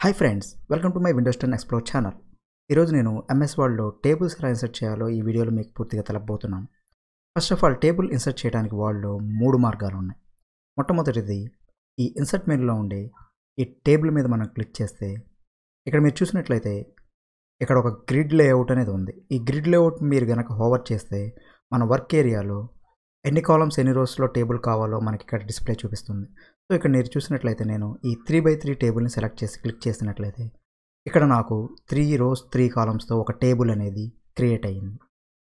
hi friends welcome to my Windows ten explore channel ఈరోజు నేను MS వర్డ్లో tables ఎలా ఇన్సర్ట్ చేయాలో ఈ వీడియోలో మీకు పూర్తిగా తెలపబోతున్నాను first of all table insert చేయడానికి వర్డ్లో మూడు మార్గాలు ఉన్నాయి మొట్టమొదటిది ఈ ఇన్సర్ట్ మెనూలో ఉండే ఈ టేబుల్ మీద మనం క్లిక్ చేస్తే ఇక్కడ మీరు చూసినట్లయితే ఇక్కడ ఒక గ్రిడ్ లేఅవుట్ అనేది ఉంది ఈ గ్రిడ్ లేఅవుట్ మీరు కనుక హోవర్ చేస్తే మన వర్క్ ఏరియాలో ఎన్ని కాలమ్స్ ఎన్ని రోస్లో టేబుల్ కావాలో మనకి ఇక్కడ డిస్ప్లే చూపిస్తుంది సో ఇక్కడ మీరు చూసినట్లయితే నేను ఈ త్రీ బై త్రీ టేబుల్ని సెలెక్ట్ చేసి క్లిక్ చేసినట్లయితే ఇక్కడ నాకు త్రీ రోస్ త్రీ కాలమ్స్తో ఒక టేబుల్ అనేది క్రియేట్ అయ్యింది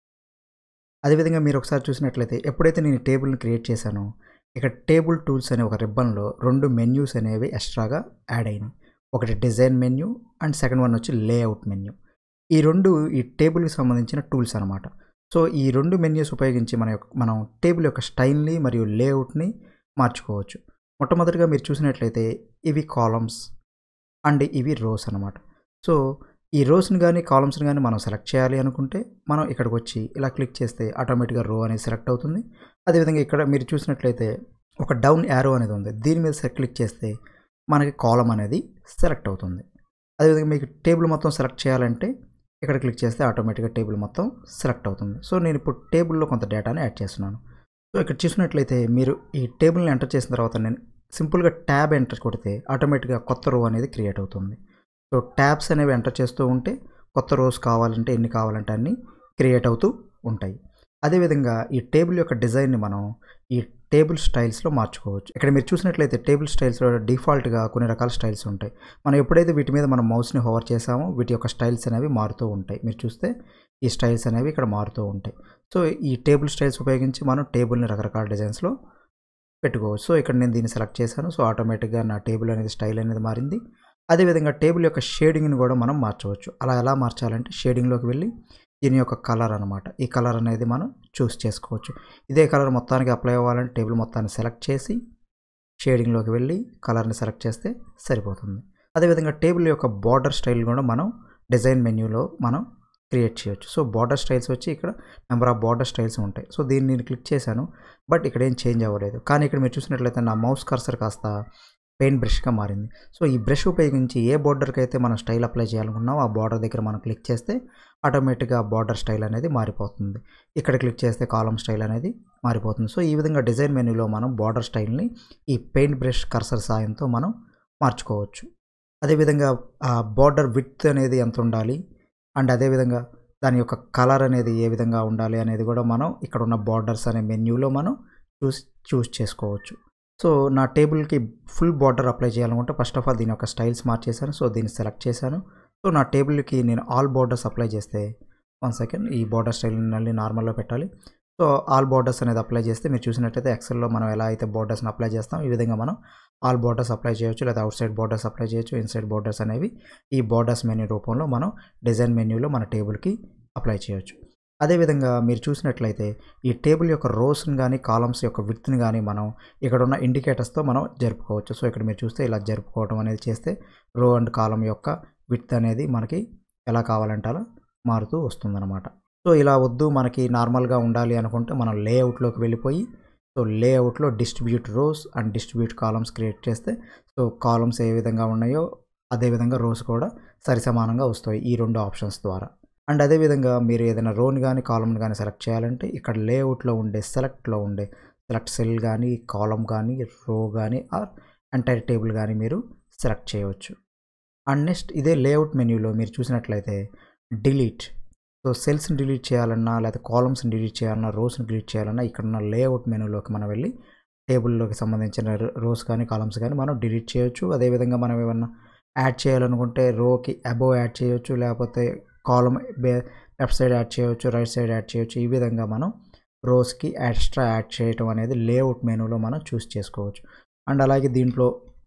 అదేవిధంగా మీరు ఒకసారి చూసినట్లయితే ఎప్పుడైతే నేను ఈ టేబుల్ని క్రియేట్ చేశానో ఇక్కడ టేబుల్ టూల్స్ అనే ఒక రిబ్బన్లో రెండు మెన్యూస్ అనేవి ఎక్స్ట్రాగా యాడ్ అయినాయి ఒకటి design menu and second one వచ్చి లేఅవుట్ మెన్యూ ఈ రెండు ఈ టేబుల్కి సంబంధించిన టూల్స్ అనమాట సో ఈ రెండు మెన్యూస్ ఉపయోగించి మన యొక్క మనం టేబుల్ యొక్క స్టైల్ని మరియు లేఅవుట్ని మార్చుకోవచ్చు మొట్టమొదటిగా మీరు చూసినట్లయితే ఇవి కాలమ్స్ అండ్ ఇవి రోస్ అనమాట సో ఈ రోస్ని కానీ కాలమ్స్ని కానీ మనం సెలెక్ట్ చేయాలి అనుకుంటే మనం ఇక్కడికి వచ్చి ఇలా క్లిక్ చేస్తే ఆటోమేటిక్గా రో అనేది సెలెక్ట్ అవుతుంది అదేవిధంగా ఇక్కడ మీరు చూసినట్లయితే ఒక డౌన్ యారో అనేది ఉంది దీని మీద క్లిక్ చేస్తే మనకి కాలం అనేది సెలెక్ట్ అవుతుంది అదేవిధంగా మీకు టేబుల్ మొత్తం సెలెక్ట్ చేయాలంటే ఇక్కడ క్లిక్ చేస్తే ఆటోమేటిక్గా టేబుల్ మొత్తం సెలెక్ట్ అవుతుంది సో నేను ఇప్పుడు టేబుల్లో కొంత డేటాని యాడ్ చేస్తున్నాను సో ఇక్కడ చూసినట్లయితే మీరు ఈ టేబుల్ని ఎంటర్ చేసిన తర్వాత నేను సింపుల్గా ట్యాబ్ ఎంటర్ కొడితే ఆటోమేటిక్గా కొత్త రో అనేది క్రియేట్ అవుతుంది సో ట్యాబ్స్ అనేవి ఎంటర్ చేస్తూ ఉంటే కొత్త రోస్ కావాలంటే ఎన్ని కావాలంటే అన్ని క్రియేట్ అవుతూ ఉంటాయి అదేవిధంగా ఈ టేబుల్ యొక్క డిజైన్ని మనం ఈ టేబుల్ స్టైల్స్లో మార్చుకోవచ్చు ఇక్కడ మీరు చూసినట్లయితే టేబుల్ స్టైల్స్లో డిఫాల్ట్గా కొన్ని రకాల స్టైల్స్ ఉంటాయి మనం ఎప్పుడైతే వీటి మీద మనం మౌస్ని హోవర్ చేసామో వీటి యొక్క స్టైల్స్ అనేవి మారుతూ ఉంటాయి మీరు చూస్తే ఈ స్టైల్స్ అనేవి ఇక్కడ మారుతూ ఉంటాయి సో ఈ టేబుల్ స్టైల్స్ ఉపయోగించి మనం టేబుల్ని రకరకాల డిజైన్స్లో పెట్టుకోవచ్చు సో ఇక్కడ నేను దీన్ని సెలెక్ట్ చేశాను సో ఆటోమేటిక్గా నా టేబుల్ అనేది స్టైల్ అనేది మారింది అదేవిధంగా టేబుల్ యొక్క షేడింగ్ని కూడా మనం మార్చవచ్చు అలా ఎలా మార్చాలంటే షేడింగ్లోకి వెళ్ళి దీని యొక్క కలర్ అనమాట ఈ కలర్ అనేది మనం చూస్ చేసుకోవచ్చు ఇదే కలర్ మొత్తానికి అప్లై అవ్వాలంటే టేబుల్ మొత్తాన్ని సెలెక్ట్ చేసి షేడింగ్లోకి వెళ్ళి కలర్ని సెలెక్ట్ చేస్తే సరిపోతుంది అదేవిధంగా టేబుల్ యొక్క బార్డర్ స్టైల్ కూడా మనం డిజైన్ మెన్యూలో మనం క్రియేట్ చేయొచ్చు సో బార్డర్ స్టైల్స్ వచ్చి ఇక్కడ నెంబర్ ఆఫ్ బార్డర్ స్టైల్స్ ఉంటాయి సో దీన్ని నేను క్లిక్ చేశాను బట్ ఇక్కడ ఏం చేంజ్ అవ్వలేదు కానీ ఇక్కడ మీరు చూసినట్లయితే నా మౌస్ కర్సర్ కాస్త పెయింట్ బ్రష్గా మారింది సో ఈ బ్రష్ ఉపయోగించి ఏ బార్డర్కి అయితే మనం స్టైల్ అప్లై చేయాలనుకున్నామో ఆ బార్డర్ దగ్గర మనం క్లిక్ చేస్తే ఆటోమేటిక్గా బార్డర్ స్టైల్ అనేది మారిపోతుంది ఇక్కడ క్లిక్ చేస్తే కాలం స్టైల్ అనేది మారిపోతుంది సో ఈ విధంగా డిజైన్ మెనూలో మనం బార్డర్ స్టైల్ని ఈ పెయింట్ బ్రష్ కర్సర్ సాయంతో మనం మార్చుకోవచ్చు అదేవిధంగా ఆ బార్డర్ విత్ అనేది ఎంత ఉండాలి అండ్ అదేవిధంగా దాని యొక్క కలర్ అనేది ఏ విధంగా ఉండాలి అనేది కూడా మనం ఇక్కడ ఉన్న బార్డర్స్ అనే మెన్యూలో మనం చూస్ చూస్ చేసుకోవచ్చు సో నా టేబుల్కి ఫుల్ బార్డర్ అప్లై చేయాలనుకుంటే ఫస్ట్ ఆఫ్ ఆల్ దీని యొక్క స్టైల్స్ మార్చేసాను సో దీన్ని సెలెక్ట్ చేశాను సో నా టేబుల్కి నేను ఆల్ బార్డర్స్ అప్లై చేస్తే వన్ సెకండ్ ఈ బార్డర్ స్టైల్ మళ్ళీ నార్మల్లో పెట్టాలి సో ఆల్ బార్డర్స్ అనేది అప్లై చేస్తే మీరు చూసినట్టయితే ఎక్సెల్లో మనం ఎలా అయితే బార్డర్స్ని అప్లై చేస్తాం ఈ విధంగా మనం ఆల్ బార్డర్స్ అప్లై చేయొచ్చు లేదా అవుట్ సైడ్ బార్డర్స్ అప్లై చేయొచ్చు ఇన్సైడ్ బార్డర్స్ అనేవి ఈ బార్డర్స్ మెన్యూ రూపంలో మనం డిజైన్ మెన్యూలో మన టేబుల్కి అప్లై చేయొచ్చు అదేవిధంగా మీరు చూసినట్లయితే ఈ టేబుల్ యొక్క రోస్ని కానీ కాలమ్స్ యొక్క విత్ని కానీ మనం ఇక్కడ ఉన్న ఇండికేటర్స్తో మనం జరుపుకోవచ్చు సో ఇక్కడ మీరు చూస్తే ఇలా జరుపుకోవడం అనేది చేస్తే రో అండ్ కాలం యొక్క విత్ అనేది మనకి ఎలా కావాలంటే అలా మారుతూ వస్తుందన్నమాట సో ఇలా వద్దు మనకి నార్మల్గా ఉండాలి అనుకుంటే మనం లేఅవుట్లోకి వెళ్ళిపోయి సో లేఅవుట్లో distribute rows and distribute columns create చేస్తే సో కాలమ్స్ ఏ విధంగా ఉన్నాయో అదేవిధంగా రోస్ కూడా సరిసమానంగా వస్తాయి ఈ రెండు ఆప్షన్స్ ద్వారా అండ్ అదేవిధంగా మీరు ఏదైనా రోని కానీ కాలమ్ని కానీ సెలెక్ట్ చేయాలంటే ఇక్కడ లేఅవుట్లో ఉండే సెలెక్ట్లో ఉండే సెలెక్ట్ సెల్ కానీ కాలమ్ కానీ రో కానీ ఆర్ ఎంటైర్ టేబుల్ కానీ మీరు సెలెక్ట్ చేయవచ్చు అండ్ నెక్స్ట్ ఇదే లేఅవుట్ మెన్యూలో మీరు చూసినట్లయితే డిలీట్ సో సెల్స్ని డిలీట్ చేయాలన్నా లేదా కాలమ్స్ని డిలీట్ చేయాలన్నా రోస్ని డిలీట్ చేయాలన్నా ఇక్కడ ఉన్న లేఅవుట్ మెనూలోకి మనం వెళ్ళి టేబుల్లోకి సంబంధించిన రోస్ కానీ కాలమ్స్ కానీ మనం డిలీట్ చేయొచ్చు అదేవిధంగా మనం ఏమన్నా యాడ్ చేయాలనుకుంటే రోకి అబోవ్ యాడ్ చేయొచ్చు లేకపోతే కాలమ్ లెఫ్ట్ సైడ్ యాడ్ చేయొచ్చు రైట్ సైడ్ యాడ్ చేయొచ్చు ఈ విధంగా మనం రోస్కి ఎక్స్ట్రా యాడ్ చేయటం అనేది లేఅవుట్ మెనూలో మనం చూస్ చేసుకోవచ్చు అండ్ అలాగే దీంట్లో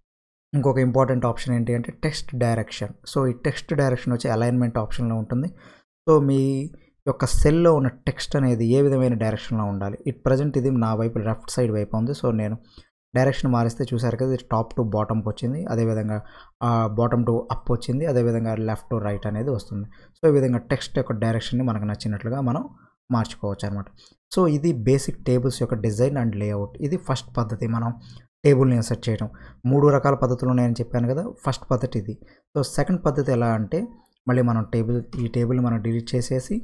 ఇంకొక ఇంపార్టెంట్ ఆప్షన్ ఏంటి అంటే టెక్స్ట్ డైరెక్షన్ సో ఈ టెక్స్ట్ డైరెక్షన్ వచ్చి అలైన్మెంట్ ఆప్షన్లో ఉంటుంది సో మీ యొక్క సెల్లో ఉన్న టెక్స్ట్ అనేది ఏ విధమైన డైరెక్షన్లో ఉండాలి ఇట్ ప్రజెంట్ ఇది నా వైపు లెఫ్ట్ సైడ్ వైపు ఉంది సో నేను డైరెక్షన్ మారిస్తే చూసారు కదా ఇది టాప్ టు బాటమ్కి వచ్చింది అదేవిధంగా బాటమ్ టు అప్ వచ్చింది అదేవిధంగా లెఫ్ట్ టు రైట్ అనేది వస్తుంది సో ఈ విధంగా టెక్స్ట్ యొక్క డైరెక్షన్ని మనకు నచ్చినట్లుగా మనం మార్చుకోవచ్చు అనమాట సో ఇది బేసిక్ టేబుల్స్ యొక్క డిజైన్ అండ్ లేఅవుట్ ఇది ఫస్ట్ పద్ధతి మనం టేబుల్ని ఇన్సర్ట్ చేయడం మూడు రకాల పద్ధతులు ఉన్నాయని చెప్పాను కదా ఫస్ట్ పద్ధతి ఇది సో సెకండ్ పద్ధతి ఎలా అంటే మళ్ళీ మనం టేబుల్ ఈ టేబుల్ని మనం డిలీట్ చేసేసి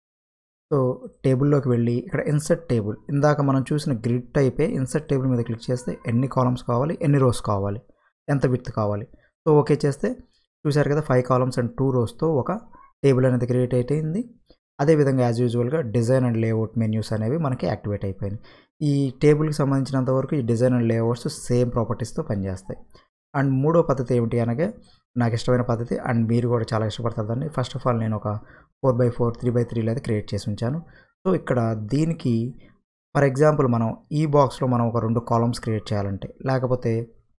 సో టేబుల్లోకి వెళ్ళి ఇక్కడ ఇన్సర్ట్ టేబుల్ ఇందాక మనం చూసిన గ్రిడ్ టైపే ఇన్సర్ట్ టేబుల్ మీద క్లిక్ చేస్తే ఎన్ని కాలమ్స్ కావాలి ఎన్ని రోస్ కావాలి ఎంత విత్ కావాలి సో ఓకే చేస్తే చూశారు కదా ఫైవ్ కాలమ్స్ అండ్ టూ రోస్తో ఒక టేబుల్ అనేది క్రియేట్ అయిపోయింది అదేవిధంగా యాజ్ యూజువల్గా డిజైన్ అండ్ లేఅవుట్ మెన్యూస్ అనేవి మనకి యాక్టివేట్ అయిపోయినాయి ఈ టేబుల్కి సంబంధించినంత వరకు ఈ డిజైన్ అండ్ లేఅవుట్స్ సేమ్ ప్రాపర్టీస్తో పనిచేస్తాయి అండ్ మూడో పద్ధతి ఏమిటి అనగా నాకు ఇష్టమైన పద్ధతి అండ్ మీరు కూడా చాలా ఇష్టపడతారని ఫస్ట్ ఆఫ్ ఆల్ నేను ఒక four by four three by త్రీలో అయితే క్రియేట్ చేసి ఉంచాను సో ఇక్కడ దీనికి ఫర్ ఎగ్జాంపుల్ మనం ఈ బాక్స్లో మనం ఒక రెండు కాలమ్స్ క్రియేట్ చేయాలంటే లేకపోతే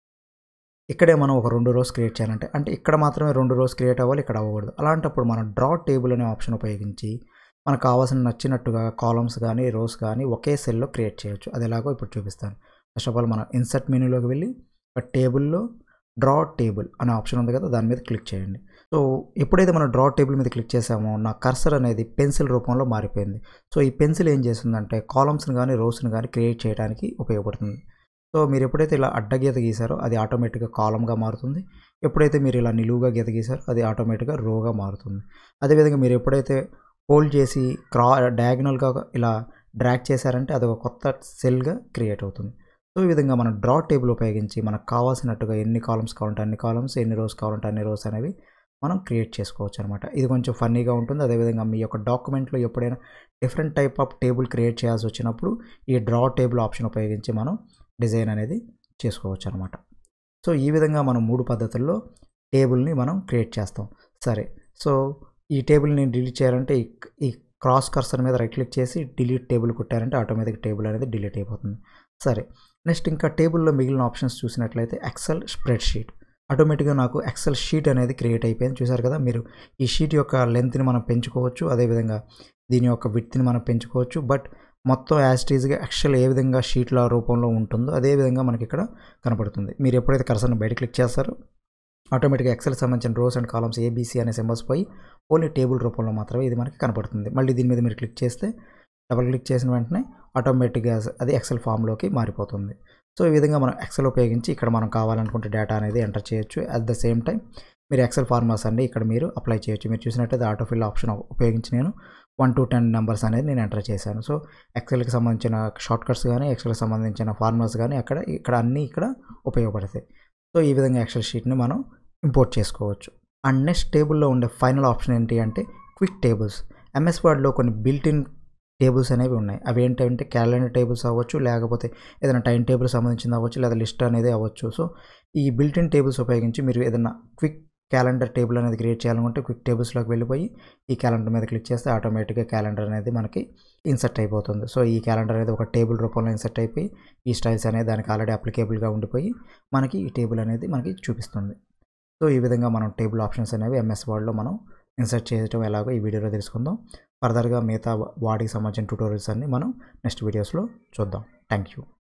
ఇక్కడే మనం ఒక రెండు రోస్ క్రియేట్ చేయాలంటే అంటే ఇక్కడ మాత్రమే రెండు రోస్ క్రియేట్ అవ్వాలి ఇక్కడ అవ్వకూడదు అలాంటప్పుడు మనం డ్రా టేబుల్ అనే ఆప్షన్ ఉపయోగించి మనకు కావాల్సిన నచ్చినట్టుగా కాలమ్స్ కానీ రోస్ కానీ ఒకే సెల్లో క్రియేట్ చేయొచ్చు అది ఎలాగో ఇప్పుడు చూపిస్తాను ఫస్ట్ ఆఫ్ ఆల్ మనం ఇన్సర్ట్ మెనూలోకి వెళ్ళి ఒక టేబుల్లో డ్రా టేబుల్ అనే ఆప్షన్ ఉంది కదా దాని మీద క్లిక్ చేయండి సో ఎప్పుడైతే మనం డ్రా టేబుల్ మీద క్లిక్ చేసామో నా కర్సర్ అనేది పెన్సిల్ రూపంలో మారిపోయింది సో ఈ పెన్సిల్ ఏం చేస్తుందంటే కాలమ్స్ని కానీ రోస్ని కానీ క్రియేట్ చేయడానికి ఉపయోగపడుతుంది సో మీరు ఎప్పుడైతే ఇలా అడ్డగీత గీసారో అది ఆటోమేటిక్గా కాలంగా మారుతుంది ఎప్పుడైతే మీరు ఇలా నిలువుగా గీత గీసారో అది ఆటోమేటిక్గా రోగా మారుతుంది అదేవిధంగా మీరు ఎప్పుడైతే హోల్డ్ చేసి క్రా డయాగ్నల్గా ఇలా డ్రాగ్ చేశారంటే అది ఒక కొత్త సెల్గా క్రియేట్ అవుతుంది సో ఈ విధంగా మనం డ్రా టేబుల్ ఉపయోగించి మనకు కావాల్సినట్టుగా ఎన్ని కాలమ్స్ కావాలంటే అన్ని కాలమ్స్ ఎన్ని రోస్ కావాలంటే అన్ని రోస్ అనేవి మనం క్రియేట్ చేసుకోవచ్చు అనమాట ఇది కొంచెం ఫన్నీగా ఉంటుంది అదేవిధంగా మీ యొక్క డాక్యుమెంట్లో ఎప్పుడైనా different type of table create చేయాల్సి వచ్చినప్పుడు ఈ డ్రా టేబుల్ ఆప్షన్ ఉపయోగించి మనం డిజైన్ అనేది చేసుకోవచ్చు అనమాట సో ఈ విధంగా మనం మూడు పద్ధతుల్లో టేబుల్ని మనం క్రియేట్ చేస్తాం సరే సో ఈ టేబుల్ని డిలీట్ చేయాలంటే ఈ క్రాస్ కర్సర్ మీద రైట్ క్లిక్ చేసి డిలీట్ టేబుల్ కొట్టారంటే ఆటోమేటిక్ టేబుల్ అనేది డిలీట్ అయిపోతుంది సరే నెక్స్ట్ ఇంకా టేబుల్లో మిగిలిన ఆప్షన్స్ చూసినట్లయితే ఎక్సెల్ స్ప్రెడ్ షీట్ ఆటోమేటిక్గా నాకు ఎక్సెల్ షీట్ అనేది క్రియేట్ అయిపోయింది చూసారు కదా మీరు ఈ షీట్ యొక్క లెంత్ని మనం పెంచుకోవచ్చు అదేవిధంగా దీని యొక్క విడ్త్ని మనం పెంచుకోవచ్చు బట్ మొత్తం యాస్టీజ్గా ఎక్సెల్ ఏ విధంగా షీట్ల రూపంలో ఉంటుందో అదే విధంగా మనకి ఇక్కడ కనపడుతుంది మీరు ఎప్పుడైతే కర్సర్ని బయట క్లిక్ చేస్తారో ఆటోమేటిక్గా ఎక్సెల్ సంబంధించిన రోస్ అండ్ కాలమ్స్ ఏబీసీ అనే సింబల్స్ పోయి ఓన్లీ టేబుల్ రూపంలో మాత్రమే ఇది మనకి కనపడుతుంది మళ్ళీ దీని మీద మీరు క్లిక్ చేస్తే డబల్ క్లిక్ చేసిన వెంటనే ఆటోమేటిక్గా అది ఎక్సెల్ ఫామ్లోకి మారిపోతుంది సో ఈ విధంగా మనం ఎక్సెల్ ఉపయోగించి ఇక్కడ మనం కావాలనుకుంటే డేటా అనేది ఎంటర్ చేయొచ్చు అట్ ద సేమ్ టైం మీరు ఎక్సెల్ ఫార్మాస్ అన్ని ఇక్కడ మీరు అప్లై చేయొచ్చు మీరు చూసినట్టయితే ఆటోఫిల్ ఆప్షన్ ఉపయోగించి నేను వన్ టు టెన్ నెంబర్స్ అనేది నేను ఎంటర్ చేశాను సో ఎక్సెల్కి సంబంధించిన షార్ట్ కట్స్ కానీ ఎక్సెల్కి సంబంధించిన ఫార్మాస్ కానీ అక్కడ ఇక్కడ అన్నీ ఇక్కడ ఉపయోగపడతాయి సో ఈ విధంగా ఎక్సెల్ షీట్ని మనం ఇంపోర్ట్ చేసుకోవచ్చు అండ్ నెక్స్ట్ టేబుల్లో ఉండే ఫైనల్ ఆప్షన్ ఏంటి అంటే క్విక్ టేబుల్స్ ఎంఎస్ వర్డ్లో కొన్ని బిల్ట్ ఇన్ టేబుల్స్ అనేవి ఉన్నాయి అవి ఏంటంటే క్యాలెండర్ టేబుల్స్ అవ్వచ్చు లేకపోతే ఏదైనా టైం టేబుల్ సంబంధించింది అవ్వచ్చు లేదా లిస్ట్ అనేది అవ్వచ్చు సో ఈ బిల్ట్ ఇన్ టేబుల్స్ ఉపయోగించి మీరు ఏదైనా క్విక్ క్యాలెండర్ టేబుల్ అనేది క్రియేట్ చేయాలనుకుంటే క్విక్ టేబుల్స్లోకి వెళ్ళిపోయి ఈ క్యాలెండర్ మీద క్లిక్ చేస్తే ఆటోమేటిక్గా క్యాలెండర్ అనేది మనకి ఇన్సర్ట్ అయిపోతుంది సో ఈ క్యాలెండర్ అనేది ఒక టేబుల్ రూపంలో ఇన్సర్ట్ అయిపోయి ఈ స్టైల్స్ అనేది దానికి ఆల్రెడీ అప్లికేబుల్గా ఉండిపోయి మనకి ఈ టేబుల్ అనేది మనకి చూపిస్తుంది సో ఈ విధంగా మనం టేబుల్ ఆప్షన్స్ అనేవి ఎంఎస్ వర్డ్లో మనం ఇన్సర్ట్ చేయడం ఎలాగో ఈ వీడియోలో తెలుసుకుందాం ఫర్దర్గా మిగతా వాటికి సంబంధించిన ట్యూటోరియల్స్ అన్ని మనం నెక్స్ట్ వీడియోస్లో చూద్దాం థ్యాంక్ యూ